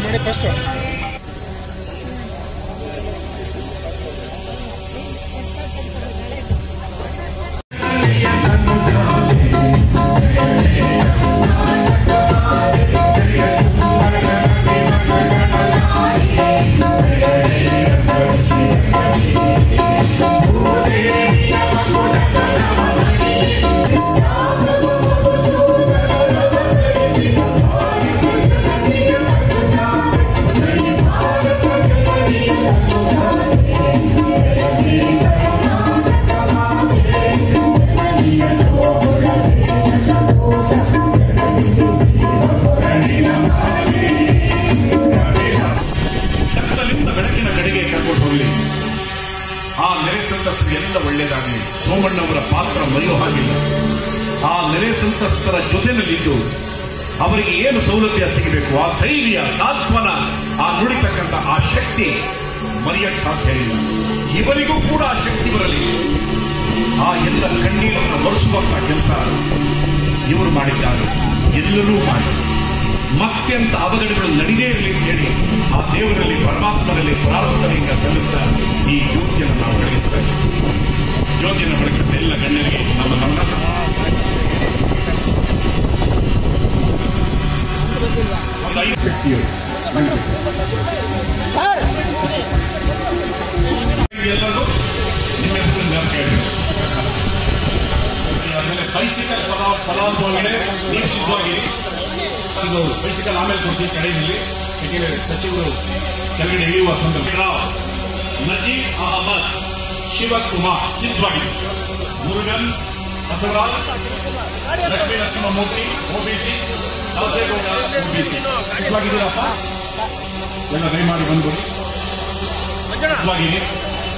ನೋಡಿ ಫಸ್ಟ್ ಕತ್ತಲಿಂದ ಬೆಳಕಿನ ಕಡೆಗೆ ಕರ್ಕೊಂಡು ಹೋಗಲಿ ಆ ನೆರೆ ಸಂತ್ರಸ್ತರು ಎಲ್ಲ ಒಳ್ಳೆಯದಾಗಲಿ ಸೋಮಣ್ಣವರ ಪಾತ್ರ ಮರೆಯೋ ಹಾಗಿಲ್ಲ ಆ ನೆರೆ ಸಂತ್ರಸ್ತರ ಜೊತೆನಲ್ಲಿದ್ದು ಅವರಿಗೆ ಏನು ಸೌಲಭ್ಯ ಸಿಗಬೇಕು ಆ ಧೈರ್ಯ ಸಾಂತ್ವನ ಆ ನುಡಿತಕ್ಕಂಥ ಆ ಶಕ್ತಿ ಮರೆಯಕ್ಕೆ ಸಾಧ್ಯ ಇಲ್ಲ ಇವರಿಗೂ ಕೂಡ ಆ ಶಕ್ತಿ ಬರಲಿ ಆ ಎಲ್ಲ ಕಣ್ಣೀರನ್ನು ಒರೆಸುವಂತ ಕೆಲಸ ಇವರು ಮಾಡಿದ್ದಾರೆ ಎಲ್ಲರೂ ಮಾಡಿ ಮತ್ತೆ ಅಂತ ಅವಘಡಗಳು ನಡೆದೇ ಇರಲಿ ಅಂತ ಹೇಳಿ ಆ ದೇವರಲ್ಲಿ ಪರಮಾತ್ಮನಲ್ಲಿ ಪ್ರಾರ್ಥನೆಯಿಂದ ಸಲ್ಲಿಸ್ತಾ ಈ ಜ್ಯೋತಿಯನ್ನು ನಾವು ಬೆಳಗಿಸ್ತೇವೆ ಜ್ಯೋತಿಯನ್ನು ಬೆಳಗಿಸಿದ ಎಲ್ಲ ಗಣ್ಯರಿಗೆ ನಮ್ಮ ಗಮನ ಒಂದು ಐದು ಶಕ್ತಿಯು ಎಲ್ಲರೂ ನಿಮ್ಮ ಹೆಸರು ಜ್ಞಾಪಕ ಇರಲಿ. ಆಮೇಲೆ ಬೈಸಿಕಲ್ ಪದ ಫಲಾನುಭವಿಗಳೇ ನೀವು ಸಿದ್ಧವಾಗಿರಿ ಇದು ಬೈಸಿಕಲ್ ಆಮೇಲೆ ಕೊಡ್ತೀವಿ ಕಡೆಯಲ್ಲಿ ಯಾಕೆಂದ್ರೆ ಸಚಿವರು ಕೆಳಗಡೆ ಇಳಿಯುವ ಸಂದರ್ಭ ನಜೀಬ್ ಅಹಮದ್ ಶಿವಕುಮಾರ್ ಸಿದ್ಧವಾಗಿದೆ ಮುರುಗನ್ ಬಸವರಾಜ್ ಲಕ್ಷ್ಮೀ ನರಸಿಂಹಮೂರ್ತಿ ಓಬಿಸಿ ನರಸೇಗೌಡ ಓಬಿಸಿ ಸಿದ್ಧವಾಗಿದ್ದೀರಪ್ಪ ಎಲ್ಲ ದಯಮಾಡಿ ಬಂದು ಸಿದ್ಧವಾಗಿರಿ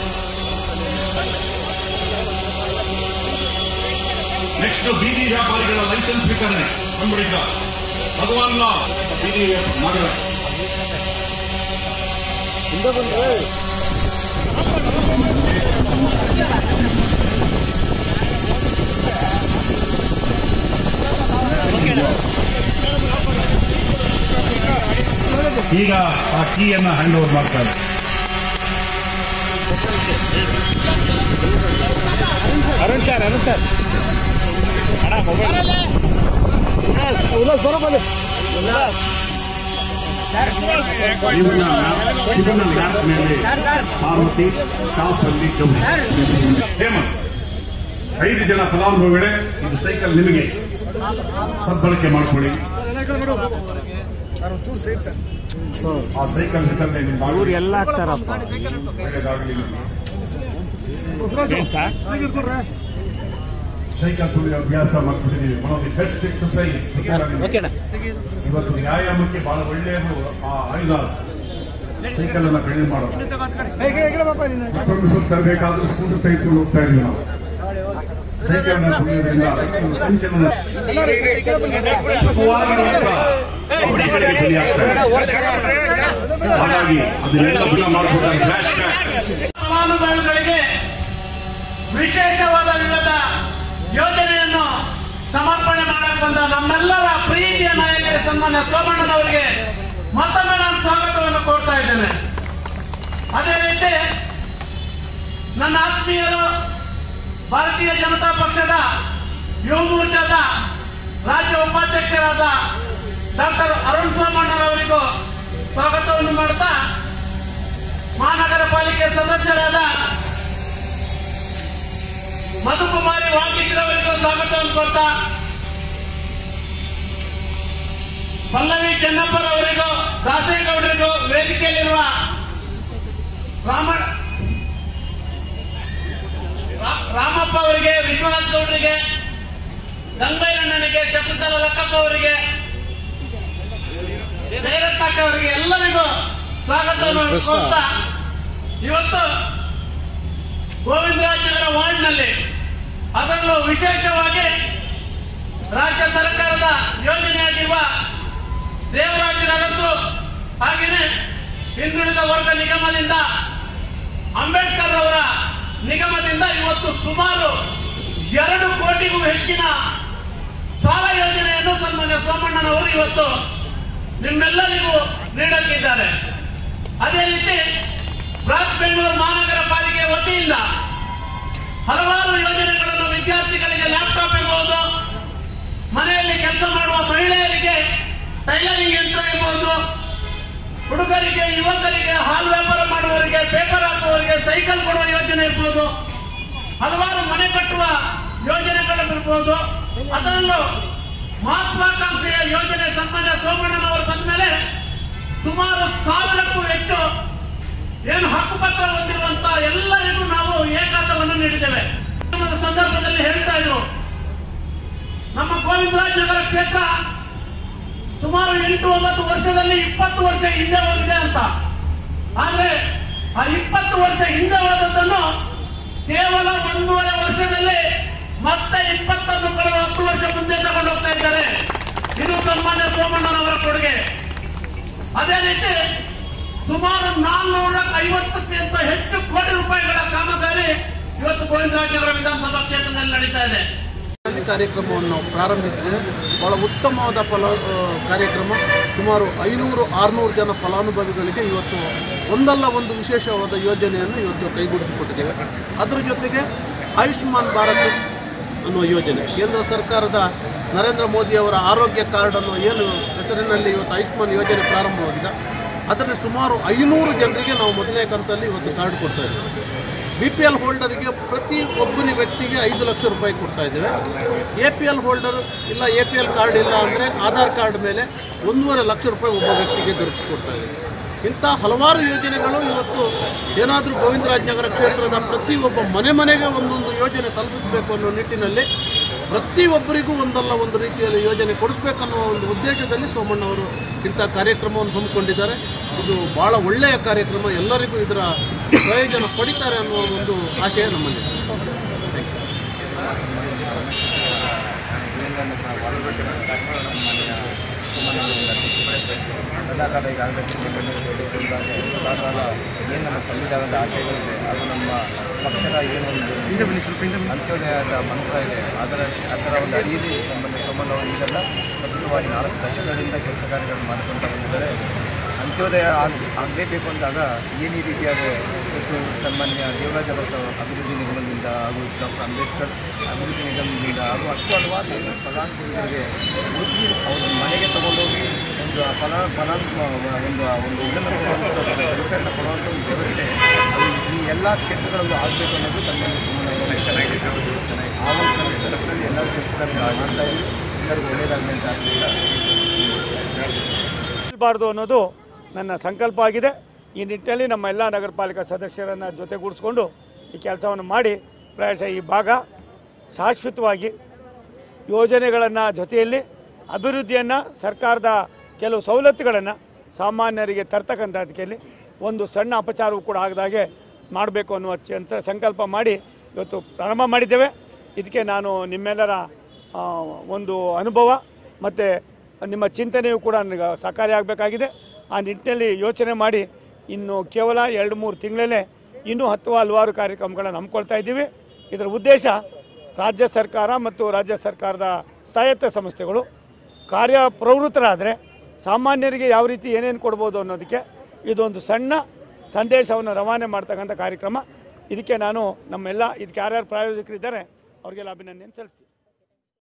ನೆಕ್ಸ್ಟ್ ಬೀದಿ ವ್ಯಾಪಾರಿಗಳ ಲೈಸೆನ್ಸ್ ವಿತರಣೆ ಕಂಡುಹಿಡಿದ ಭಗವಾನ್ ಲಾಲ್ ಬೀದಿ ನಗರ ಈಗ ಆ ಕೀಯನ್ನ ಹ್ಯಾಂಡ್ ಓವರ್ ಮಾಡ್ತಾರೆ ಅರುಣ್ ಸರ್ ಅರುಣ್ ಸರ್ ಅಣ್ಣ ಮೊಬೈಲ್ ಉಲ್ಲಾಸ್ ಬರೋ ಬನ್ನಿ ಉಲ್ಲಾಸ್ ಇವನ್ನ ಶಿವನ ಲ್ಯಾಂಪ್ ಮೇಲೆ ಪಾರ್ವತಿ ಟಾಪ್ ಅಲ್ಲಿ ಗೌರಿ ಹೇಮಂತ್ ಐದು ಜನ ಫಲಾನುಭವಿಗಳೇ ಇದು ಸೈಕಲ್ ನಿಮಗೆ ಸದ್ಬಳಕೆ ಮಾಡ್ಕೊಳ್ಳಿ ಆ ಸೈಕಲ್ ವಿತರಣೆ ನಿಮ್ಮ ಇವ್ರು ಎಲ್ಲ ಆಗ್ತಾರಪ್ಪ ಒಳ್ಳೆಯದಾಗಲಿ ನಿಮಗೆ. ಏನ್ ಸರ್ ಸೈಕಲ್ ತುಳಿಯೋ ಅಭ್ಯಾಸ ಮಾಡ್ಬಿಟ್ಟಿದ್ದೀವಿ one of the best exercise ಓಕೆನಾ ಇವತ್ತು ವ್ಯಾಯಾಮಕ್ಕೆ ಬಹಳ ಒಳ್ಳೆಯದು ಆ ಆಯುಧ ಸೈಕಲ್ ಅನ್ನ ಬೆಳೆ ಮಾಡೋದು ಮತ್ತೊಂದು ಸುತ್ತ ತರಬೇಕಾದ್ರೂ ಸ್ಕೂಟರ್ ತೆಗೆದುಕೊಂಡು ಹೋಗ್ತಾ ಇದ್ವಿ ನಾವು ಸೈಕಲ್ ಅನ್ನ ತುಳಿಯೋದ್ರಿಂದ ರೈತರು ಸಂಚಲನ ಸುಖವಾಗಿರುವಂತ ಅಂಶಗಳಿಗೆ ಬಲಿಯಾಗ್ತಾರೆ ಹಾಗಾಗಿ ಅದನ್ನೆಲ್ಲ ಗುಣ ಮಾಡ್ಕೊತಾರೆ ಫ್ಲಾಶ್ ಫಲಾನುಭವಿಗಳಿಗೆ ವಿಶೇಷವಾದ ವಿವಿಧ ಯೋಜನೆಯನ್ನು ಸಮರ್ಪಣೆ ಮಾಡಕ್ ಬಂದ ನಮ್ಮೆಲ್ಲರ ಪ್ರೀತಿಯ ನಾಯಕರ ಸನ್ಮಾನ್ಯ ಸೋಮಣ್ಣನವರಿಗೆ ಮತ್ತೊಮ್ಮೆ ನಾನು ಸ್ವಾಗತವನ್ನು ಕೋರ್ತಾ ಇದ್ದೇನೆ ಅದೇ ರೀತಿ ನನ್ನ ಆತ್ಮೀಯರು ಭಾರತೀಯ ಜನತಾ ಪಕ್ಷದ ಯುವ ಮೋರ್ಚಾದ ರಾಜ್ಯ ಉಪಾಧ್ಯಕ್ಷರಾದ ಡಾಕ್ಟರ್ ಅರುಣ್ ಸೋಮಣ್ಣನವರಿಗೂ ಸ್ವಾಗತವನ್ನು ಮಾಡ್ತಾ ಮಹಾನಗರ ಪಾಲಿಕೆ ಸದಸ್ಯರಾದ ಮಧುಕುಮಾರಿ ವಾಗೀಶ್ರವರಿಗೂ ಸ್ವಾಗತವನ್ನು ಕೊಡ್ತಾ ಪಲ್ಲವಿ ಚೆನ್ನಪ್ಪರವರಿಗೂ ದಾಸೇಗೌಡರಿಗೂ ವೇದಿಕೆಯಲ್ಲಿರುವ ರಾಮ ರಾ- ರಾಮಪ್ಪ ಅವರಿಗೆ ವಿಶ್ವನಾಥ್ ಗೌಡರಿಗೆ ಗಂಗೈರಣ್ಣನಿಗೆ ಶಕುಂತಲ ಲಕ್ಕಪ್ಪ ಅವರಿಗೆ ಜಯರತ್ನಕ್ಕ ಅವರಿಗೆ ಎಲ್ಲರಿಗೂ ಸ್ವಾಗತವನ್ನು ಕೊಡ್ತಾ ಇವತ್ತು ಗೋವಿಂದರಾಜನಗರ ವಾರ್ಡ್ನಲ್ಲಿ ಅದರಲ್ಲೂ ವಿಶೇಷವಾಗಿ ರಾಜ್ಯ ಸರ್ಕಾರದ ಯೋಜನೆಯಾಗಿರುವ ದೇವರಾಜ ಅರಸು ಹಾಗೆಯೇ ಹಿಂದುಳಿದ ವರ್ಗ ನಿಗಮದಿಂದ ಅಂಬೇಡ್ಕರ್ ಅವರ ನಿಗಮದಿಂದ ಇವತ್ತು ಸುಮಾರು ಎರಡು ಕೋಟಿಗೂ ಹೆಚ್ಚಿನ ಸಾಲ ಯೋಜನೆಯನ್ನು ಸನ್ಮಾನ್ಯ ಸೋಮಣ್ಣನವರು ಇವತ್ತು ನಿಮ್ಮೆಲ್ಲರಿಗೂ ನೀಡಲಿದ್ದಾರೆ ಅದೇ ರೀತಿ ಬೃಹತ್ ಬೆಂಗಳೂರು ಮಹಾನಗರ ಪಾಲಿಕೆ ವತಿಯಿಂದ ಹಲವಾರು ಯೋಜನೆಗಳನ್ನು ವಿದ್ಯಾರ್ಥಿಗಳಿಗೆ ಲ್ಯಾಪ್ಟಾಪ್ ಇರಬಹುದು ಮನೆಯಲ್ಲಿ ಕೆಲಸ ಮಾಡುವ ಮಹಿಳೆಯರಿಗೆ ಟೈಲರಿಂಗ್ ಯಂತ್ರ ಇರಬಹುದು ಹುಡುಗರಿಗೆ ಯುವಕರಿಗೆ ಹಾಲು ವ್ಯಾಪಾರ ಮಾಡುವವರಿಗೆ ಪೇಪರ್ ಹಾಕುವವರಿಗೆ ಸೈಕಲ್ ಕೊಡುವ ಯೋಜನೆ ಇರ್ಬೋದು ಹಲವಾರು ಮನೆ ಕಟ್ಟುವ ಯೋಜನೆಗಳಿರ್ಬೋದು ಅದರಲ್ಲೂ ಮಹತ್ವಾಕಾಂಕ್ಷೆಯ ಯೋಜನೆ ಸನ್ಮಾನ್ಯ ಸೋಮಣ್ಣನವರು ಬಂದ ಮೇಲೆ ಸುಮಾರು ಸಾವಿರಕ್ಕೂ ಹೆಚ್ಚು ಏನು ಹಕ್ಕುಪತ್ರ ಹೊಂದಿರುವಂತಹ ಎಲ್ಲರಿಗೂ ನಾವು ಏಕಾತವನ್ನು ನೀಡಿದ್ದೇವೆ ಕಾರ್ಯಕ್ರಮದ ಸಂದರ್ಭದಲ್ಲಿ ಹೇಳ್ತಾ ಇದ್ರು ನಮ್ಮ ಗೋವಿಂದರಾಜ್ ನಗರ ಕ್ಷೇತ್ರ ಸುಮಾರು ಎಂಟು ಒಂಬತ್ತು ವರ್ಷದಲ್ಲಿ ಇಪ್ಪತ್ತು ವರ್ಷ ಹಿಂದೆ ಹೋಗಿದೆ ಅಂತ ಆದ್ರೆ ಆ ಇಪ್ಪತ್ತು ವರ್ಷ ಹಿಂದೆ ಹೋದದ್ದನ್ನು ಕೇವಲ ಒಂದೂವರೆ ವರ್ಷದಲ್ಲಿ ಮತ್ತೆ ಇಪ್ಪತ್ತನ್ನು ಕಳೆದ ಹತ್ತು ವರ್ಷ ಮುಂದೆ ತಗೊಂಡು ಹೋಗ್ತಾ ಇದ್ದಾರೆ ಇದು ಸನ್ಮಾನ್ಯ ಸೋಮಣ್ಣನವರ ಕೊಡುಗೆ ಅದೇ ರೀತಿ ಸುಮಾರು ನಾನ್ನೂರ ಐವತ್ತಕ್ಕಿಂತ ಹೆಚ್ಚು ಕೋಟಿ ರೂಪಾಯಿಗಳ ಕಾಮಗಾರಿ ಇವತ್ತು ಗೋವಿಂದರಾಜನಗರ ವಿಧಾನಸಭಾ ಕ್ಷೇತ್ರದಲ್ಲಿ ನಡೀತಾ ಇದೆ ಕ್ರಾಂತಿ ಕಾರ್ಯಕ್ರಮವನ್ನು ಪ್ರಾರಂಭಿಸಿದೆ ಬಹಳ ಉತ್ತಮವಾದ ಫಲ ಆ, ಕಾರ್ಯಕ್ರಮ ಸುಮಾರು ಐನೂರು ಆರುನೂರು ಜನ ಫಲಾನುಭವಿಗಳಿಗೆ ಇವತ್ತು ಒಂದಲ್ಲ ಒಂದು ವಿಶೇಷವಾದ ಯೋಜನೆಯನ್ನು ಇವತ್ತು ಕೈಗೂಡಿಸಿಕೊಟ್ಟಿದ್ದೇವೆ ಅದರ ಜೊತೆಗೆ ಆಯುಷ್ಮಾನ್ ಭಾರತ್ ಅನ್ನುವ ಯೋಜನೆ ಕೇಂದ್ರ ಸರ್ಕಾರದ ನರೇಂದ್ರ ಮೋದಿಯವರ ಆರೋಗ್ಯ ಕಾರ್ಡ್ ಅನ್ನುವ ಏನು ಹೆಸರಿನಲ್ಲಿ ಇವತ್ತು ಆಯುಷ್ಮಾನ್ ಯೋಜನೆ ಪ್ರಾರಂಭವಾಗಿದೆ ಅದರಲ್ಲಿ ಸುಮಾರು ಐನೂರು ಜನರಿಗೆ ನಾವು ಮೊದಲನೇ ಕಂತಲ್ಲಿ ಇವತ್ತು ಕಾರ್ಡ್ ಕೊಡ್ತಾ ಇದ್ದೇವೆ ಬಿ ಪಿ ಎಲ್ ಹೋಲ್ಡರ್ಗೆ ಪ್ರತಿ ಒಬ್ಬನ ವ್ಯಕ್ತಿಗೆ ಐದು ಲಕ್ಷ ರೂಪಾಯಿ ಕೊಡ್ತಾ ಇದ್ದೇವೆ ಎ ಪಿ ಎಲ್ ಹೋಲ್ಡರ್ ಇಲ್ಲ ಎ ಪಿ ಎಲ್ ಕಾರ್ಡ್ ಇಲ್ಲ ಅಂದರೆ ಆಧಾರ್ ಕಾರ್ಡ್ ಮೇಲೆ ಒಂದೂವರೆ ಲಕ್ಷ ರೂಪಾಯಿ ಒಬ್ಬ ವ್ಯಕ್ತಿಗೆ ದೊರಕಿಸ್ಕೊಡ್ತಾ ಇದ್ದೇವೆ ಇಂಥ ಹಲವಾರು ಯೋಜನೆಗಳು ಇವತ್ತು ಏನಾದರೂ ಗೋವಿಂದರಾಜನಗರ ಕ್ಷೇತ್ರದ ಪ್ರತಿಯೊಬ್ಬ ಮನೆ ಮನೆಗೆ ಒಂದೊಂದು ಯೋಜನೆ ತಲುಪಿಸಬೇಕು ಅನ್ನೋ ನಿಟ್ಟಿನಲ್ಲಿ ಪ್ರತಿಯೊಬ್ಬರಿಗೂ ಒಂದಲ್ಲ ಒಂದು ರೀತಿಯಲ್ಲಿ ಯೋಜನೆ ಕೊಡಿಸ್ಬೇಕನ್ನುವ ಒಂದು ಉದ್ದೇಶದಲ್ಲಿ ಸೋಮಣ್ಣವರು ಇಂಥ ಕಾರ್ಯಕ್ರಮವನ್ನು ಹಮ್ಮಿಕೊಂಡಿದ್ದಾರೆ ಇದು ಭಾಳ ಒಳ್ಳೆಯ ಕಾರ್ಯಕ್ರಮ ಎಲ್ಲರಿಗೂ ಇದರ ಪ್ರಯೋಜನ ಪಡಿತಾರೆ ಅನ್ನುವ ಒಂದು ಆಶಯ ನಮ್ಮಲ್ಲಿದೆ ಸದಾಕಾಲ ಈಗಾಗಲೇ ಸಿದ್ದರಾಮಯ್ಯ ಹೇಳಿದಾಗೆ ಸದಾಕಾಲ ಏನು ನಮ್ಮ ಸಂವಿಧಾನದ ಆಶಯಗಳಿದೆ ಹಾಗೂ ನಮ್ಮ ಪಕ್ಷದ ಏನೊಂದು ಅಂತ್ಯೋದಯದ ಮಂತ್ರ ಇದೆ ಅದರ ಶ್- ಅದರ ಒಂದು ಅಡಿಯಲ್ಲಿ ಸಂಬಂಧ ಸಂಬಂಧ ಈಗೆಲ್ಲ ಸತತವಾಗಿ ನಾಲ್ಕು ದಶಕಗಳಿಂದ ಕೆಲಸ ಕಾರ್ಯಗಳನ್ನು ಮಾಡಿಕೊಂಡು ಬಂದಿದ್ದಾರೆ ಅಂತ್ಯೋದಯ ಆಗ್ ಆಗಲೇಬೇಕು ಅಂದಾಗ ಏನು ಈ ರೀತಿಯಾದ ಇವತ್ತು ಸನ್ಮಾನ್ಯ ದೇವರಾಜ ಅರಸು ಅಭಿವೃದ್ಧಿ ನಿಗಮದಿಂದ ಹಾಗೂ ಡಾಕ್ಟರ್ ಅಂಬೇಡ್ಕರ್ ಅಭಿವೃದ್ಧಿ ನಿಗಮದಿಂದ ಹಾಗೂ ಹತ್ತು ಹಲವಾರು ಫಲಾನುಭವಿಗಳಿಗೆ ಮುಗಿ ಅವ್ರ ಮನೆಗೆ ತಗೊಂಡೋಗಿ ಒಂದು ಫಲ ಫಲಾನ್ ಒಂದು ಒಂದು ಇದನ್ನು ಕೊಡುವಂಥ ವೆಲ್ಫೇರ್ನ ಕೊಡುವಂಥ ಒಂದು ವ್ಯವಸ್ಥೆ ಅದು ಈ ಎಲ್ಲ ಕ್ಷೇತ್ರಗಳಲ್ಲೂ ಆಗಬೇಕು ಅನ್ನೋದು ಸನ್ಮಾನ್ಯ ಸುಮ್ಮನೆ ಆ ಒಂದು ಕೆಲಸದಲ್ಲಿ ಎಲ್ಲರೂ ಕೆಲಸ ಕಾರ್ಯಗಳು ಮಾಡ್ತಾ ಇದ್ದೀವಿ ಎಲ್ಲರಿಗೂ ಒಳ್ಳೆಯದಾಗಲಿ ಅಂತ ಆಶಿಸ್ತಾ ಇರಬಾರ್ದು ಅನ್ನೋದು ನನ್ನ ಸಂಕಲ್ಪ ಆಗಿದೆ ಈ ನಿಟ್ಟಿನಲ್ಲಿ ನಮ್ಮ ಎಲ್ಲ ನಗರ ಪಾಲಿಕಾ ಸದಸ್ಯರನ್ನು ಜೊತೆಗೂಡಿಸ್ಕೊಂಡು ಈ ಕೆಲಸವನ್ನು ಮಾಡಿ ಪ್ರಾಯಶಃ ಈ ಭಾಗ ಶಾಶ್ವತವಾಗಿ ಯೋಜನೆಗಳನ್ನು ಜೊತೆಯಲ್ಲಿ ಅಭಿವೃದ್ಧಿಯನ್ನು ಸರ್ಕಾರದ ಕೆಲವು ಸವಲತ್ತುಗಳನ್ನು ಸಾಮಾನ್ಯರಿಗೆ ತರ್ತಕ್ಕಂಥ ಅದಕ್ಕೆಲ್ಲಿ ಒಂದು ಸಣ್ಣ ಅಪಚಾರವೂ ಕೂಡ ಆಗದಾಗೆ ಮಾಡಬೇಕು ಅನ್ನುವ ಚ- ಸಂಕಲ್ಪ ಮಾಡಿ ಇವತ್ತು ಪ್ರಾರಂಭ ಮಾಡಿದ್ದೇವೆ ಇದಕ್ಕೆ ನಾನು ನಿಮ್ಮೆಲ್ಲರ ಆ, ಒಂದು ಅನುಭವ ಮತ್ತು ನಿಮ್ಮ ಚಿಂತನೆಯು ಕೂಡ ನನಗೆ ಸಹಕಾರಿಯಾಗಬೇಕಾಗಿದೆ ಆ ನಿಟ್ಟಿನಲ್ಲಿ ಯೋಚನೆ ಮಾಡಿ ಇನ್ನು ಕೇವಲ ಎರಡು ಮೂರು ತಿಂಗಳಲ್ಲೇ ಇನ್ನೂ ಹತ್ತು ಹಲವಾರು ಕಾರ್ಯಕ್ರಮಗಳನ್ನು ಹಮ್ಮಿಕೊಳ್ತಾ ಇದ್ದೀವಿ ಇದರ ಉದ್ದೇಶ ರಾಜ್ಯ ಸರ್ಕಾರ ಮತ್ತು ರಾಜ್ಯ ಸರ್ಕಾರದ ಸ್ವಾಯತ್ತ ಸಂಸ್ಥೆಗಳು ಕಾರ್ಯಪ್ರವೃತ್ತರಾದರೆ ಸಾಮಾನ್ಯರಿಗೆ ಯಾವ ರೀತಿ ಏನೇನು ಕೊಡ್ಬೋದು ಅನ್ನೋದಕ್ಕೆ ಇದೊಂದು ಸಣ್ಣ ಸಂದೇಶವನ್ನು ರವಾನೆ ಮಾಡ್ತಕ್ಕಂಥ ಕಾರ್ಯಕ್ರಮ ಇದಕ್ಕೆ ನಾನು ನಮ್ಮೆಲ್ಲ ಇದಕ್ಕೆ ಯಾರ್ಯಾರು ಪ್ರಾಯೋಜಕರಿದ್ದಾರೆ ಅವರಿಗೆಲ್ಲ ಅಭಿನಂದನೆ ಸಲ್ಲಿಸ್ತೀನಿ